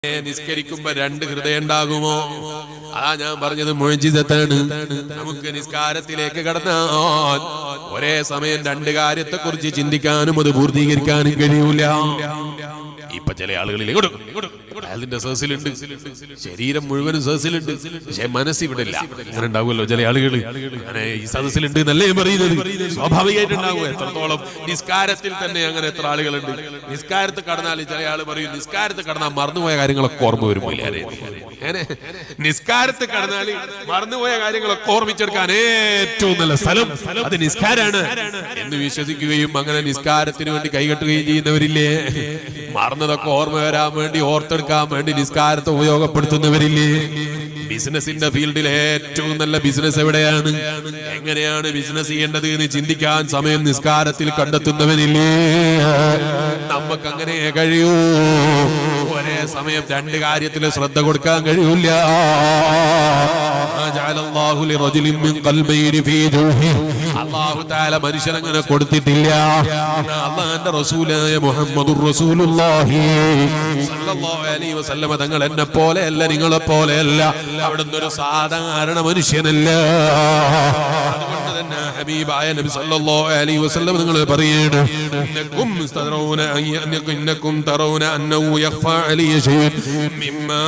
നിസ്കരിക്കുമ്പോ രണ്ട് ഹൃദയം ഉണ്ടാകുമോ ആ ഞാൻ പറഞ്ഞത് മൊഴിജിതത്താണ് നമുക്ക് നിസ്കാരത്തിലേക്ക് കടന്നാൽ ഒരേ സമയം രണ്ട് കാര്യത്തെ കുറിച്ച് ചിന്തിക്കാനും അത് പൂർത്തീകരിക്കാനും കഴിയൂല ഇപ്പൊ ചില ആളുകളിൽ ഇങ്ങോട്ട് ഇങ്ങോട്ട് അയാളിന്റെ സേഴ്സിലുണ്ട് ശരീരം മുഴുവനും സേഴ്സിലുണ്ട് പക്ഷെ മനസ്സ് ഇവിടെ ഇല്ല അങ്ങനെ ഉണ്ടാവുമല്ലോ ചില ആളുകൾ അങ്ങനെ ഈ സദസ്സിലുണ്ട് എന്നല്ലേ ഞാൻ പറയുന്നത് സ്വാഭാവികമായിട്ടുണ്ടാവും എത്രത്തോളം നിസ്കാരത്തിൽ തന്നെ അങ്ങനെ എത്ര ആളുകളുണ്ട് നിസ്കാരത്ത് കടന്നാൽ ചില ആൾ പറയും നിസ്കാരത്ത് കടന്നാൽ മറന്നുപോയ കാര്യങ്ങളൊക്കെ ഓർമ്മ വരും പുള്ളിയാരെ അങ്ങനെ നിസ്കാരത്ത് കടന്നാൽ മറന്നുപോയ കാര്യങ്ങളൊക്കെ ഓർമ്മിച്ചെടുക്കാൻ ഏറ്റവും നല്ല സ്ഥലം അത് നിസ്കാരാണ് എന്ന് വിശ്വസിക്കുകയും അങ്ങനെ നിസ്കാരത്തിന് വേണ്ടി കൈകെട്ടുകയും ചെയ്യുന്നവരില്ലേ മറന്നതൊക്കെ ഓർമ്മ വരാൻ വേണ്ടി ഓർത്തെടുക്കാൻ വേണ്ടി നിസ്കാരത്തെ ഉപയോഗപ്പെടുത്തുന്നവരില്ലേ ബിസിനസിന്റെ ഫീൽഡിൽ ഏറ്റവും നല്ല ബിസിനസ് എവിടെയാണ് എങ്ങനെയാണ് ബിസിനസ് ചെയ്യേണ്ടത് എന്ന് ചിന്തിക്കാൻ സമയം നിസ്കാരത്തിൽ കണ്ടെത്തുന്നവനില്ലേ നമുക്ക് അങ്ങനെ കഴിയൂ ഒരേ സമയം രണ്ട് കാര്യത്തിൽ ശ്രദ്ധ കൊടുക്കാൻ കഴിയൂല ജഅലല്ലാഹു ലിറജുലിൻ മിൻ ഖൽബൈനി ഫീ ജൗഫിഹി. അല്ലാഹു തആല മനുഷ്യനങ്ങനെ കൊടുത്തിട്ടില്ല അള്ളാന്റെ റസൂലായ മുഹമ്മദുർ റസൂലുള്ളാഹി സല്ലല്ലാഹു അലൈഹി വസല്ലമ തങ്ങൾ എന്നെ പോലെയല്ല നിങ്ങളെ പോലെയല്ല അവിടുന്ന് ഒരു സാധാരണ മനുഷ്യനല്ല അതുകൊണ്ട് തന്നെ ഹബീബായ നബി സല്ലല്ലാഹു അലൈഹി വസല്ലം നിങ്ങൾ പറയാണ് ഇന്നക്കും തറൗന അയ്യന്നക്കും ഇന്നക്കും തറൗന അന്നഹു യഖഫാ അലൈഹി ശൈഅൻ മിമ്മാ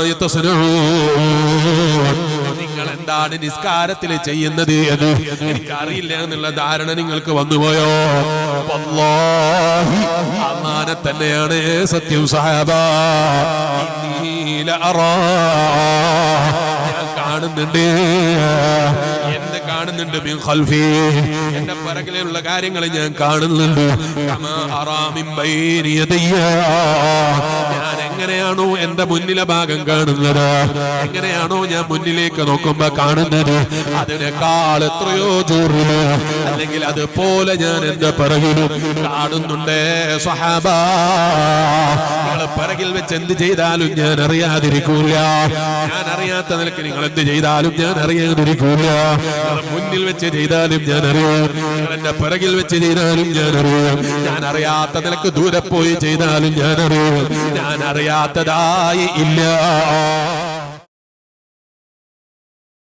യതസനഊൻ നിങ്ങൾ എന്താണ് നിസ്കാരത്തിൽ ചെയ്യുന്നത് എന്ന് എനിക്കറിയില്ല എന്നുള്ള ധാരണ നിങ്ങൾക്ക് വന്നുപോയോ വല്ലാഹി അള്ളാനെ തന്നെയാണ് സത്യം സഹാബ ഇന്നീ ലഅറാ. ഞാൻ കാണുന്നുണ്ട് എന്ത് കാണുന്നുണ്ട് മിൻ ഖൽഫി എന്റെ പിറകിലുള്ള കാര്യങ്ങൾ ഞാൻ കാണുന്നുണ്ട് കമാ അറാ മിൻ ബൈനി യദയ്യ. ഞാൻ എങ്ങനെയാണോ എന്റെ മുന്നിലെ ഭാഗം കാണുന്നത് എങ്ങനെയാണോ ഞാൻ മുന്നിലേക്ക് നോക്കുമ്പോ കാണുന്നത് അതിനേക്കാൾ എത്രയോ ചോറില് അല്ലെങ്കിൽ അതുപോലെ ഞാൻ എന്റെ പിറകിലും കാണുന്നുണ്ട് സ്വഹാബ നിങ്ങൾ പിറകിൽ വെച്ച് എന്ത് ചെയ്താലും ഞാൻ അറിയാതിരിക്കൂല ഞാൻ അറിയാത്ത നിലക്ക് നിങ്ങൾ എന്ത് ചെയ്താലും ഞാൻ അറിയാതിരിക്കൂല നിങ്ങൾ മുന്നിൽ വെച്ച് ചെയ്താലും ഞാൻ അറിയാം നിങ്ങൾ എന്റെ പിറകിൽ വെച്ച് ചെയ്താലും ഞാൻ അറിയാം ഞാൻ അറിയാത്ത നിലക്ക് ദൂരെ പോയി ചെയ്താലും ഞാൻ അറിയാം ഞാൻ അറിയാത്തതായി ഇല്ല